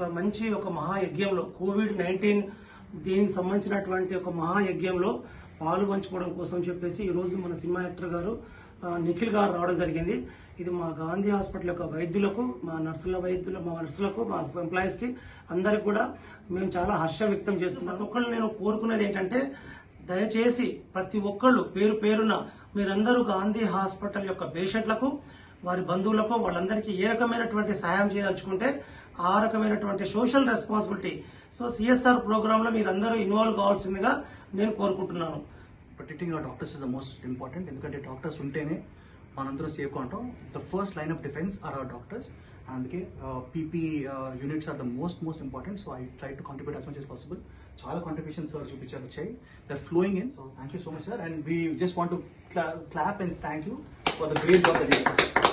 ఒక మంచి ఒక మహాయజ్ఞంలో కోవిడ్ నైన్టీన్ దీనికి సంబంధించినటువంటి ఒక మహాయజ్ఞంలో పాలు పంచుకోవడం కోసం చెప్పేసి ఈ రోజు మన సినిమా యాక్టర్ గారు ఆ, నిఖిల్ గారు రావడం జరిగింది ఇది మా గాంధీ హాస్పిటల్ యొక్క వైద్యులకు మా నర్సుల వైద్యుల మా నర్సులకు మా ఎంప్లాయీస్ కి అందరికి కూడా మేము చాలా హర్షం వ్యక్తం చేస్తున్నాం ప్రతి ఒక్కళ్ళు నేను కోరుకునేది ఏంటంటే దయచేసి ప్రతి ఒక్కళ్ళు పేరు పేరున మీరందరూ గాంధీ హాస్పిటల్ యొక్క పేషెంట్లకు వారి బంధువులకు వాళ్ళందరికీ ఏ రకమైనటువంటి సహాయం చేయదలుచుకుంటే ఆ రకమైనటువంటి social responsibility so CSR programme లో మీరందరూ ఇన్వాల్వ్ కావాల్సిందిగా నేను కోరుకుంటున్నాను protecting your doctors is the most important ఎందుకంటే డాక్టర్స్ ఉంటేనే మనందరం సేఫ్గా ఉంటాం the first line of defence are our doctors అందుకే PP units are the most most important so I try to contribute as much as possible చాలా contribution sir చూపించారు వచ్చాయి there flowing in so thank you so much sir and we just want to clap and thank you for the great job that